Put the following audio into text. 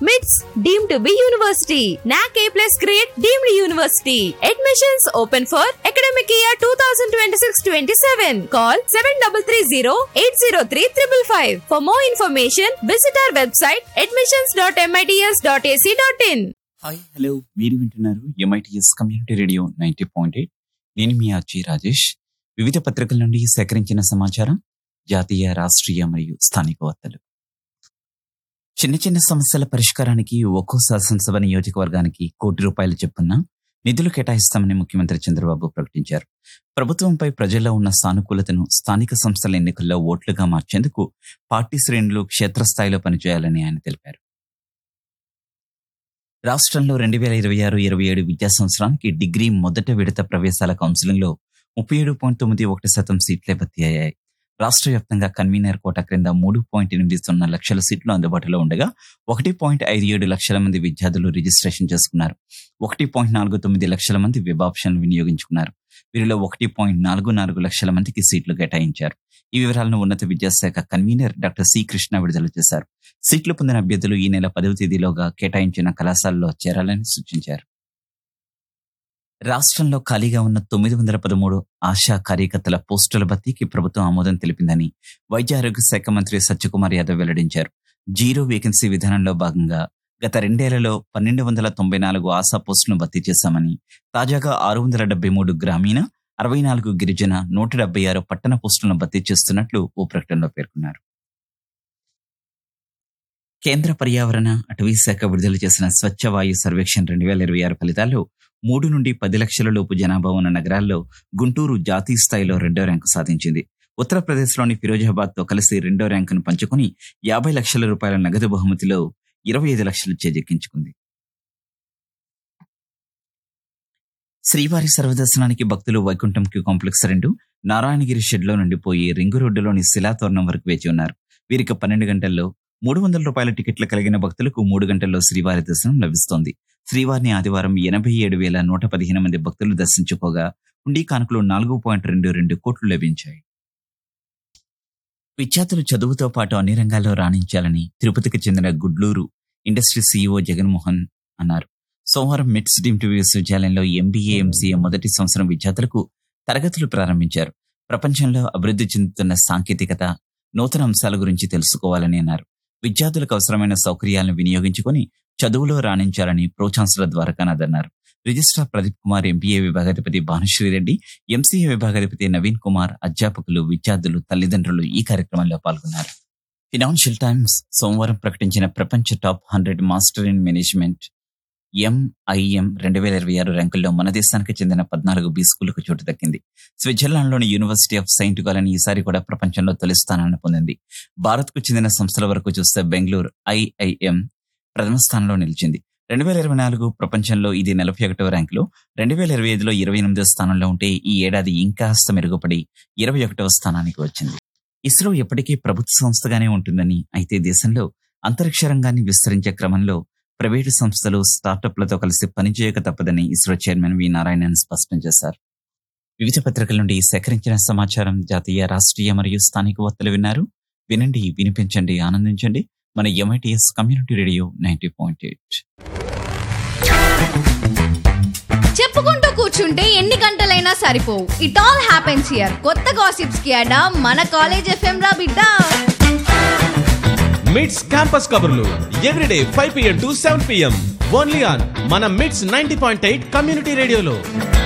మిట్స్ deem to B university NAAC A plus grade deemed university admissions open for academic year two thousand twenty six twenty seven call seven double three zero eight zero three triple five for more information visit our website admissions dot MITS dot AC dot in hi hello మీరు వింటున్నారు MITS community radio ninety point eight నేను మీ అర్జీ రాజేష్ వివిధ పత్రికల నుండి సేకరించిన సమాచారం జాతీయ రాష్ట్రీయ మరియు స్థానిక వార్తలు చిన్న చిన్న సమస్యల పరిష్కారానికి ఒక్కో శాసనసభ నియోజకవర్గానికి కోటి రూపాయలు చెప్పున నిధులు కేటాయిస్తామని ముఖ్యమంత్రి చంద్రబాబు ప్రకటించారు ప్రభుత్వంపై ప్రజల్లో ఉన్న సానుకూలతను స్థానిక సంస్థల ఎన్నికల్లో ఓట్లుగా మార్చేందుకు పార్టీ శ్రేణులు క్షేత్రస్థాయిలో పనిచేయాలని ఆయన తెలిపారు రాష్ట్రంలో రెండు వేల ఇరవై ఆరు ఇరవై ఏడు విద్యా సంవత్సరానికి డిగ్రీ మొదట విడత ప్రవేశాల కౌన్సిలింగ్లో ముప్పై ఏడు పాయింట్ తొమ్మిది ఒకటి శాతం సీట్లే భర్తీ అయ్యాయి రాష్ట్ర వ్యాప్తంగా కన్వీనర్ కోట క్రింద మూడు పాయింట్ ఎనిమిది సున్నా లక్షల సీట్లు అందుబాటులో ఉండగా ఒకటి పాయింట్ ఐదు ఏడు లక్షల మంది విద్యార్థులు రిజిస్ట్రేషన్ చేసుకున్నారు ఒకటి పాయింట్ నాలుగు తొమ్మిది లక్షల మంది వెబ్ ఆప్షన్ వినియోగించుకున్నారు వీరిలో ఒకటి పాయింట్ నాలుగు నాలుగు లక్షల మందికి సీట్లు కేటాయించారు ఈ వివరాలను ఉన్నత విద్యాశాఖ కన్వీనర్ డాక్టర్ సి కృష్ణ విడుదల చేశారు సీట్లు పొందిన అభ్యర్థులు ఈ నెల పదవ తేదీలోగా కేటాయించిన కళాశాలలో చేరాలని సూచించారు రాష్ట్రంలో ఖాళీగా ఉన్న తొమ్మిది వందల పదమూడు ఆశా కార్యకర్తల పోస్టుల భర్తీకి ప్రభుత్వం ఆమోదం తెలిపిందని వైద్య ఆరోగ్య శాఖ మంత్రి సత్యకుమార్ యాదవ్ వెల్లడించారు జీరో వేకెన్సీ విధానంలో భాగంగా గత రెండేళ్లలో పన్నెండు వందల తొంభై నాలుగు ఆశా పోస్టులను భర్తీ చేశామని తాజాగా ఆరు వందల డెబ్బై మూడు గ్రామీణ అరవై నాలుగు గిరిజన నూట డెబ్బై ఆరు పట్టణ పోస్టులను భర్తీ చేస్తున్నట్లు ఓ ప్రకటనలో పేర్కొన్నారు కేంద్ర పర్యావరణ అటవీ శాఖ విడుదల చేసిన స్వచ్ఛ వాయు సర్వేక్షణ్ రెండు వేల ఇరవై ఆరు ఫలితాల్లో మూడు నుండి పది లక్షల లోపు జనాభా ఉన్న నగరాల్లో గుంటూరు జాతీయ స్థాయిలో రెండో ర్యాంకు సాధించింది ఉత్తరప్రదేశ్లోని ఫిరోజాబాద్ తో కలిసి రెండో ర్యాంకును పంచుకుని యాభై లక్షల రూపాయల నగదు బహుమతిలో ఇరవై ఐదు లక్షలు చేజెక్కించుకుంది శ్రీవారి సర్వదర్శనానికి భక్తులు వైకుంఠం క్యూ కాంప్లెక్స్ రెండు నారాయణగిరి షెడ్లో నుండి పోయి రింగు రోడ్డులోని శిలాతోరణం వరకు వేచి ఉన్నారు వీరికి పన్నెండు గంటల్లో మూడు వందల రూపాయల టికెట్లు కలిగిన భక్తులకు మూడు గంటల్లో శ్రీవారి దర్శనం లభిస్తోంది శ్రీవారిని ఆదివారం ఎనభై ఏడు వేల నూట పదిహేను మంది భక్తులు దర్శించుకోగా హుండీ కానుకలు నాలుగు పాయింట్ రెండు రెండు కోట్లు లభించాయి విద్యార్థులు చదువుతో పాటు అన్ని రంగాల్లో రాణించాలని తిరుపతికి చెందిన గుడ్లూరు ఇండస్ట్రీ సీఈఓ జగన్మోహన్ అన్నారు సోమవారం మిట్స్ డీమ్డ్ విశ్వవిద్యాలయంలో ఎంబీఏ ఎంసీఏ మొదటి సంవత్సరం విద్యార్థులకు తరగతులు ప్రారంభించారు ప్రపంచంలో అభివృద్ధి చెందుతున్న సాంకేతికత నూతన అంశాల గురించి తెలుసుకోవాలని అన్నారు విద్యార్థులకు అవసరమైన సౌకర్యాలను వినియోగించుకొని చదువులో రాణించాలని ప్రో ఛాన్సలర్ ద్వారకానాథ్ అన్నారు రిజిస్ట్రార్ ప్రదీప్ కుమార్ ఎంపీఏ విభాగాధిపతి భానుశ్రీరెడ్డి ఎంసీఏ విభాగాధిపతి నవీన్ కుమార్ అధ్యాపకులు విద్యార్థులు తల్లిదండ్రులు ఈ కార్యక్రమంలో పాల్గొన్నారు ఫినాన్షియల్ టైమ్స్ సోమవారం ప్రకటించిన ప్రపంచ top hundred master in management MIM రెండు వేల ఇరవై ఆరు ర్యాంకుల్లో మన దేశానికి చెందిన పద్నాలుగు బి స్కూళ్లకు చోటు దక్కింది స్విట్జర్లాండ్లోని యూనివర్సిటీ ఆఫ్ సెయింట్ గాలని ఈసారి కూడా ప్రపంచంలో తొలి స్థానాన్ని పొందింది భారత్కు చెందిన సంస్థల వరకు చూస్తే బెంగళూరు ఐఐఎం ప్రథమ స్థానంలో నిలిచింది రెండు వేల ఇరవై నాలుగు ప్రపంచంలో ఇది నలభై ఒకటవ ర్యాంకులో రెండు వేల ఇరవై ఐదులో ఇరవై ఎనిమిదవ స్థానంలో ఉంటే ఈ ఏడాది ఇంకాస్త మెరుగుపడి ఇరవై ఒకటవ స్థానానికి వచ్చింది ఇస్రో ఎప్పటికీ ప్రభుత్వ సంస్థగానే ఉంటుందని అయితే దేశంలో అంతరిక్ష రంగాన్ని విస్తరించే క్రమంలో ప్రైవేటు సంస్థలు స్టార్టప్లతో కలిసి పనిచేయక తప్పదని ఇస్రో చైర్మన్ వి నారాయణన్ స్పష్టం చేశారు వివిధ పత్రికల నుండి సేకరించిన సమాచారం జాతీయ రాష్ట్రీయ మరియు స్థానిక వార్తలు విన్నారు వినండి వినిపించండి ఆనందించండి మన MITS community radio ninety point eight చెప్పుకుంటూ కూర్చుంటే ఎన్ని గంటలైనా సరిపోవు ఇట్ ఆల్ హ్యాపెన్స్ హియర్ కొత్త గాసిప్స్ కి అడా మన కాలేజ్ ఎఫ్ఎం రా బిడ్డ మిడ్స్ క్యాంపస్ కబుర్లు everyday five PM to seven PM only on మన MITS ninety point eight community రేడియోలో